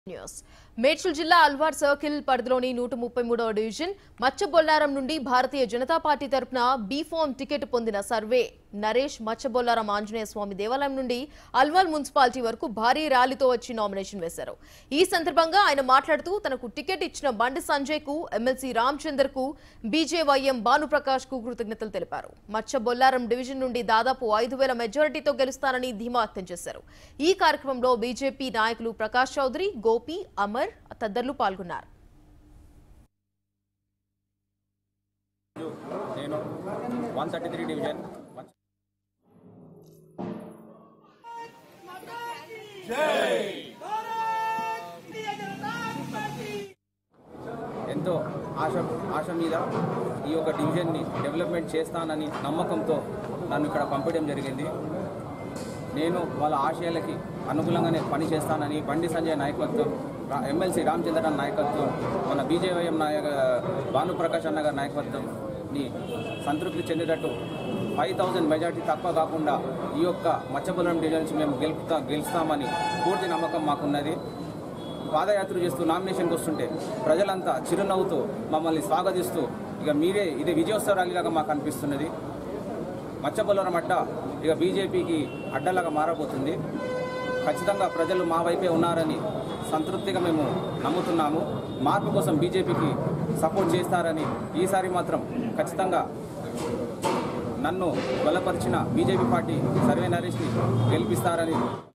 news Medchal జిల్లా Alwar circle పరిధిలోని నూట ముప్పై మూడవ డివిజన్ మచ్చబొల్లారం నుండి భారతీయ జనతా పార్టీ తరపున బీ ఫామ్ టికెట్ పొందిన సర్వే నరేష్ మచ్చబొల్లారం ఆంజనేయ స్వామి దేవాలయం నుండి అల్వాల్ మున్సిపాలిటీ వరకు భారీ ర్యాలీతో వచ్చి నామినేషన్ వేశారు ఈ సందర్భంగా ఆయన మాట్లాడుతూ తనకు టికెట్ ఇచ్చిన బండి సంజయ్ కు ఎమ్మెల్సీ రామచందర్ కు బీజేవైఎం భానుప్రకాష్ కు కృతజ్ఞతలు తెలిపారు మచ్చబొల్లారం డివిజన్ నుండి దాదాపు ఐదు వేల మెజారిటీతో గెలుస్తానని ధీమా వ్యక్తం చేశారు ఈ కార్యక్రమంలో బీజేపీ నాయకులు ప్రకాష్ చౌదరి గోపి అమర్ తదితరులు పాల్గొన్నారు నేను వన్ థర్టీ త్రీ డివిజన్ ఎంతో ఆశ ఆశ మీద ఈ యొక్క డివిజన్ని డెవలప్మెంట్ చేస్తానని నమ్మకంతో నన్ను ఇక్కడ పంపించడం జరిగింది నేను వాళ్ళ ఆశయాలకి అనుకూలంగానే పని చేస్తానని బండి సంజయ్ నాయకత్వం రా- ఎమ్మెల్సీ రామచంద్ర అన్న నాయకత్వం మన బీజేవైఎం నాయక భానుప్రకాష్ అన్న గారి నాయకత్వంని సంతృప్తి చెందేటట్టు ఫైవ్ థౌజండ్ మెజార్టీ తక్కువ కాకుండా ఈ యొక్క మచ్చబులం డివిజన్స్ మేము గెలుపుతా గెలుస్తామని పూర్తి నమ్మకం మాకున్నది పాదయాత్ర చేస్తూ నామినేషన్కి వస్తుంటే ప్రజలంతా చిరునవ్వుతూ మమ్మల్ని స్వాగతిస్తూ ఇక మీరే ఇది విజయోత్సవ ర్యాలీలాగా మాకు అనిపిస్తున్నది మచ్చబొల్లరం అడ్డ ఇక బీజేపీకి అడ్డలాగా మారబోతుంది ఖచ్చితంగా ప్రజలు మా వైపే ఉన్నారని సంతృప్తిగా మేము నమ్ముతున్నాము మార్పు కోసం బీజేపీకి సపోర్ట్ చేస్తారని ఈసారి మాత్రం ఖచ్చితంగా నన్ను బలపరిచిన బీజేపీ పార్టీ సర్వే నరేష్ని గెలిపిస్తారని